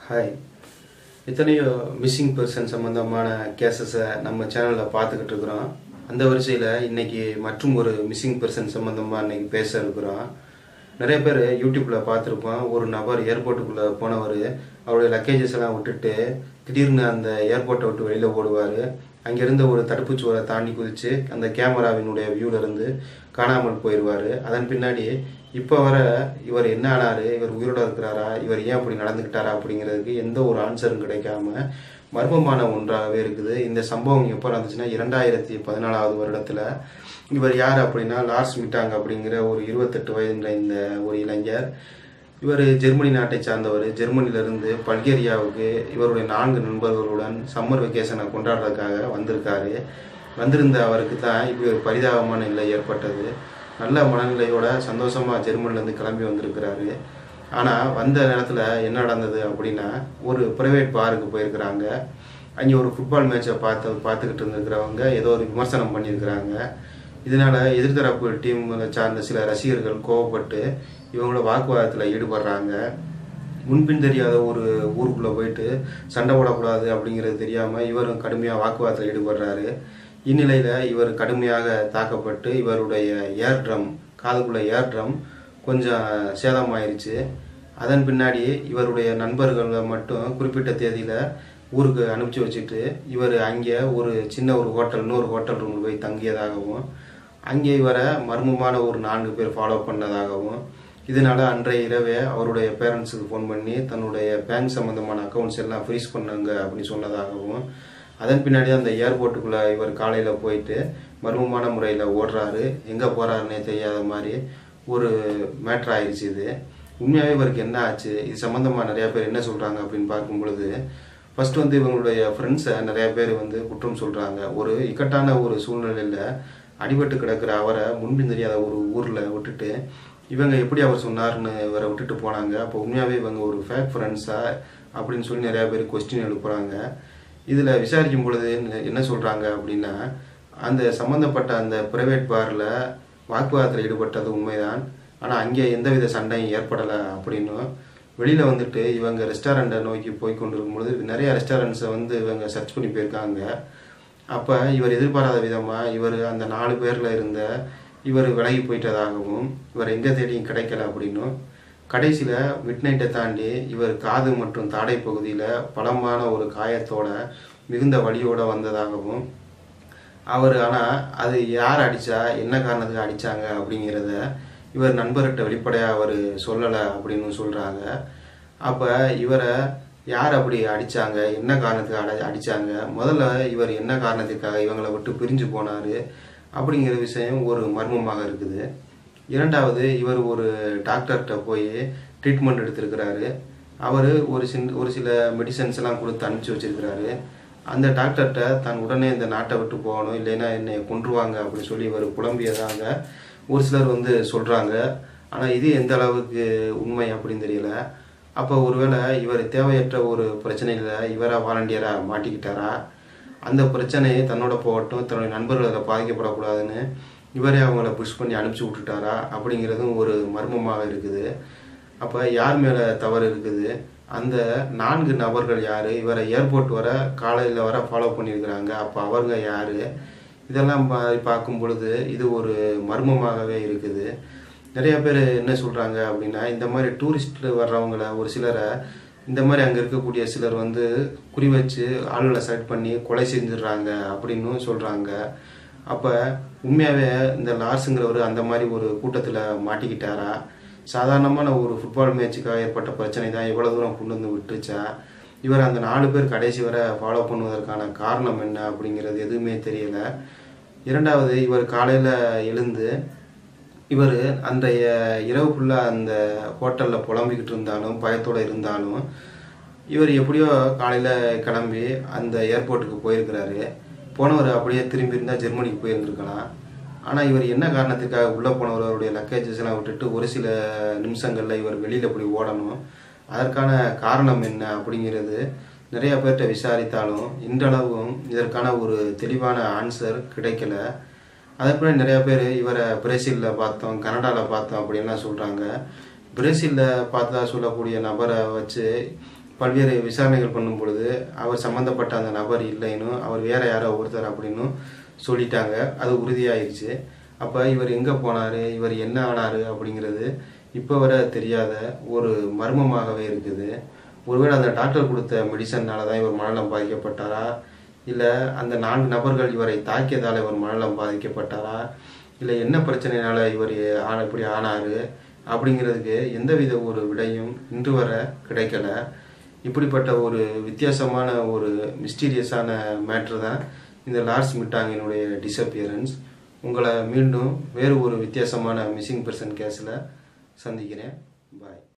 hi எத்தனையோ missing person சம்மந்தமான கேசஸை நம்ம சேனலில் பார்த்துக்கிட்டு இருக்கிறோம் அந்த வரிசையில் இன்னைக்கு மற்றும் ஒரு மிஸ்ஸிங் பர்சன் சம்மந்தமாக இன்னைக்கு பேச இருக்கிறோம் நிறைய பேர் யூடியூப்பில் பார்த்துருப்போம் ஒரு நபர் ஏர்போர்ட்டுக்குள்ளே போனவர் அவருடைய லக்கேஜஸ் எல்லாம் விட்டுட்டு திடீர்னு அந்த ஏர்போர்ட்டை விட்டு வெளியில் ஓடுவார் அங்கிருந்த ஒரு தடுப்புச் சுவரை தாண்டி குதித்து அந்த கேமராவினுடைய வியூல இருந்து காணாமல் போயிடுவார் அதன் பின்னாடி இப்போ வர இவர் என்ன ஆனாரு இவர் உயிரோட இருக்கிறாரா இவர் ஏன் அப்படி நடந்துக்கிட்டாரா அப்படிங்கிறதுக்கு எந்த ஒரு ஆன்சரும் கிடைக்காம மர்மமான ஒன்றாகவே இருக்குது இந்த சம்பவம் எப்போ நடந்துச்சுன்னா இரண்டாயிரத்தி பதினாலாவது வருடத்துல இவர் யார் அப்படின்னா லார்ஸ் மிட்டாங் அப்படிங்கிற ஒரு இருபத்தெட்டு வயது இந்த ஒரு இளைஞர் இவர் ஜெர்மனி நாட்டை சார்ந்தவர் ஜெர்மனியிலிருந்து பல்கேரியாவுக்கு இவருடைய நான்கு நண்பர்களுடன் சம்மர் வெக்கேஷனை கொண்டாடுறதுக்காக வந்திருக்காரு வந்திருந்த அவருக்கு தான் இப்படி ஒரு பரிதாபமான நிலை ஏற்பட்டது நல்ல மனநிலையோட சந்தோஷமா ஜெர்மனிலேருந்து கிளம்பி வந்திருக்கிறாரு ஆனால் வந்த நேரத்தில் என்ன நடந்தது அப்படின்னா ஒரு ப்ரைவேட் பாருக்கு போயிருக்கிறாங்க அங்கே ஒரு ஃபுட்பால் மேட்சை பார்த்து பார்த்துக்கிட்டு இருந்திருக்கிறவங்க ஏதோ ஒரு விமர்சனம் பண்ணியிருக்கிறாங்க இதனால எதிர்த்தரப்பு டீம் சார்ந்த சில ரசிகர்கள் கோவப்பட்டு இவங்களோட வாக்குவாதத்தில் ஈடுபடுறாங்க முன்பின் தெரியாத ஒரு ஊருக்குள்ளே போயிட்டு சண்டை போடக்கூடாது அப்படிங்கிறது தெரியாமல் இவரும் கடுமையாக வாக்குவாதத்தில் ஈடுபடுறாரு இந்நிலையில் இவர் கடுமையாக தாக்கப்பட்டு இவருடைய ஏர் ட்ரம் காதுக்குள்ள ஏர் ட்ரம் கொஞ்சம் சேதமாயிருச்சு அதன் பின்னாடி இவருடைய நண்பர்களை மட்டும் குறிப்பிட்ட தேதியில் ஊருக்கு அனுப்பிச்சி வச்சுட்டு இவர் அங்கே ஒரு சின்ன ஒரு ஹோட்டல் இன்னொரு ஹோட்டல் ரூமில் போய் தங்கியதாகவும் அங்கே இவரை மர்மமான ஒரு நான்கு பேர் ஃபாலோ பண்ணதாகவும் இதனால அன்றைய இரவே அவருடைய பேரண்ட்ஸுக்கு ஃபோன் பண்ணி தன்னுடைய பேங்க் சம்பந்தமான அக்கௌண்ட்ஸ் எல்லாம் ஃப்ரீஸ் பண்ணுங்க அப்படின்னு சொன்னதாகவும் அதன் பின்னாடி அந்த ஏர்போர்ட்டுக்குள்ளே இவர் காலையில் போயிட்டு மர்மமான முறையில் ஓடுறாரு எங்கே போகிறாருன்னே தெரியாத மாதிரி ஒரு மேட்ரு ஆயிடுச்சு இது உண்மையாகவே இவருக்கு என்ன ஆச்சு இது சம்மந்தமாக நிறையா பேர் என்ன சொல்கிறாங்க அப்படின்னு பார்க்கும் பொழுது ஃபர்ஸ்ட் வந்து இவங்களுடைய ஃப்ரெண்ட்ஸை நிறைய பேர் வந்து குற்றம் சொல்கிறாங்க ஒரு இக்கட்டான ஒரு சூழ்நிலையில் அடிபட்டு கிடக்கிற அவரை முன்பின் தெரியாத ஒரு ஊரில் விட்டுட்டு இவங்க எப்படி அவர் சொன்னார்னு இவரை விட்டுட்டு போனாங்க அப்போ உண்மையாகவே இவங்க ஒரு ஃபேக் ஃப்ரெண்ட்ஸா அப்படின்னு சொல்லி நிறையா பேர் கொஸ்டின் எழுப்புறாங்க இதில் விசாரிக்கும் பொழுது என்ன சொல்கிறாங்க அப்படின்னா அந்த சம்மந்தப்பட்ட அந்த ப்ரைவேட் பாரில் வாக்குவாதத்தில் ஈடுபட்டது உண்மைதான் ஆனால் அங்கே எந்தவித சண்டையும் ஏற்படலை அப்படின்னும் வெளியில் வந்துட்டு இவங்க ரெஸ்டாரண்ட்டை நோக்கி போய் கொண்டிருக்கும் பொழுது நிறைய ரெஸ்டாரண்ட்ஸை வந்து இவங்க சர்ச் பண்ணி போயிருக்காங்க அப்போ இவர் எதிர்பாராத விதமாக இவர் அந்த நாலு பேரில் இருந்த இவர் விலகி போயிட்டதாகவும் இவர் எங்கே தேடியும் கிடைக்கல அப்படின்னும் கடைசியில் மிட் நைட்டை தாண்டி இவர் காது மற்றும் தாடை பகுதியில் பலமான ஒரு காயத்தோட மிகுந்த வலியோட வந்ததாகவும் அவர் ஆனால் அது யார் அடித்தா என்ன காரணத்துக்கு அடித்தாங்க அப்படிங்கிறத இவர் நண்பர்கிட்ட வெளிப்படையாக அவர் சொல்லலை அப்படின்னு சொல்கிறாங்க அப்போ இவரை யார் அப்படி அடித்தாங்க என்ன காரணத்துக்கு அடி அடித்தாங்க முதல்ல இவர் என்ன காரணத்துக்காக இவங்களை விட்டு பிரிஞ்சு போனார் அப்படிங்கிற விஷயம் ஒரு மர்மமாக இருக்குது இரண்டாவது இவர் ஒரு டாக்டர்கிட்ட போய் ட்ரீட்மெண்ட் எடுத்திருக்கிறாரு அவர் ஒரு சின் ஒரு சில மெடிசன்ஸ் எல்லாம் கொடுத்து அனுப்பிச்சி வச்சிருக்கிறாரு அந்த டாக்டர்கிட்ட தான் உடனே இந்த நாட்டை விட்டு போகணும் இல்லைன்னா என்னை கொன்றுவாங்க அப்படின்னு சொல்லி இவர் புலம்பியதாக ஒரு சிலர் வந்து சொல்கிறாங்க ஆனால் இது எந்த அளவுக்கு உண்மை அப்படின்னு தெரியல அப்போ ஒருவேளை இவர் தேவையற்ற ஒரு பிரச்சனையில் இவராக வாலண்டியராக மாட்டிக்கிட்டாரா அந்த பிரச்சனையை தன்னோட போகட்டும் தன்னுடைய நண்பர்கள் அதில் பாதிக்கப்படக்கூடாதுன்னு இவரே அவங்கள புஷ் பண்ணி அனுப்பிச்சி விட்டுட்டாரா அப்படிங்கிறதும் ஒரு மர்மமாக இருக்குது அப்போ யார் மேலே தவறு இருக்குது அந்த நான்கு நபர்கள் யார் இவரை ஏர்போர்ட் வர காலையில் வர ஃபாலோ பண்ணியிருக்கிறாங்க அப்போ அவங்க யார் இதெல்லாம் பார்க்கும் பொழுது இது ஒரு மர்மமாகவே இருக்குது நிறைய பேர் என்ன சொல்கிறாங்க அப்படின்னா இந்த மாதிரி டூரிஸ்ட் வர்றவங்கள ஒரு சிலரை இந்த மாதிரி அங்கே இருக்கக்கூடிய சிலர் வந்து குறி வச்சு ஆளுகளை செலக்ட் பண்ணி கொலை செஞ்சிடுறாங்க அப்படின்னு சொல்கிறாங்க அப்போ உண்மையாகவே இந்த லார்ஸுங்கிறவர் அந்த மாதிரி ஒரு கூட்டத்தில் மாட்டிக்கிட்டாரா சாதாரணமான ஒரு ஃபுட்பால் மேட்சுக்காக ஏற்பட்ட பிரச்சனை தான் எவ்வளோ தூரம் கொண்டு வந்து விட்டுச்சா இவர் அந்த நாலு பேர் கடைசி வரை ஃபாலோ பண்ணுவதற்கான காரணம் என்ன அப்படிங்கிறது எதுவுமே தெரியலை இரண்டாவது இவர் காலையில் எழுந்து இவர் அன்றைய இரவு ஃபுல்லாக அந்த ஹோட்டலில் புலம்பிக்கிட்டு இருந்தாலும் பயத்தோடு இருந்தாலும் இவர் எப்படியோ காலையில் கிளம்பி அந்த ஏர்போர்ட்டுக்கு போயிருக்கிறாரு போனவர் அப்படியே திரும்பி இருந்தால் ஜெர்மனிக்கு போயிருந்துருக்கலாம் ஆனால் இவர் என்ன காரணத்துக்காக உள்ளே போனவர் அவருடைய லக்கேஜஸ் எல்லாம் விட்டுட்டு ஒரு சில நிமிஷங்களில் இவர் வெளியில் போய் ஓடணும் அதற்கான காரணம் என்ன அப்படிங்கிறது நிறைய பேர்கிட்ட விசாரித்தாலும் இன்றளவும் இதற்கான ஒரு தெளிவான ஆன்சர் கிடைக்கல அதற்கு நிறைய பேர் இவரை பிரேசிலில் பார்த்தோம் கனடாவில் பார்த்தோம் அப்படின்லாம் சொல்கிறாங்க பிரேசிலில் பார்த்தா சொல்லக்கூடிய நபரை வச்சு பல்வேறு விசாரணைகள் பண்ணும் பொழுது அவர் சம்மந்தப்பட்ட அந்த நபர் இல்லைன்னு அவர் வேற யாரோ ஒருத்தர் அப்படின்னு சொல்லிட்டாங்க அது உறுதியாயிருச்சு அப்போ இவர் எங்கே போனார் இவர் என்ன ஆனார் அப்படிங்கிறது இப்போ வர தெரியாத ஒரு மர்மமாகவே இருக்குது ஒருவேளை அந்த டாக்டர் கொடுத்த மெடிசன்னால தான் இவர் மனநலம் பாதிக்கப்பட்டாரா இல்லை அந்த நான்கு நபர்கள் இவரை தாக்கியதால் இவர் மனநலம் பாதிக்கப்பட்டாரா இல்லை என்ன பிரச்சனைனால இவர் ஆன இப்படி ஆனார் அப்படிங்கிறதுக்கு எந்தவித ஒரு விடையும் இன்று வர கிடைக்கல இப்படிப்பட்ட ஒரு வித்தியாசமான ஒரு மிஸ்டீரியஸான மேட்ரு தான் இந்த லார்ஸ் மிட்டாங்கினுடைய டிசப்பியரன்ஸ் உங்களை மீண்டும் வேறு ஒரு வித்தியாசமான மிஸ்ஸிங் பர்சன் கேஸில் சந்திக்கிறேன் பாய்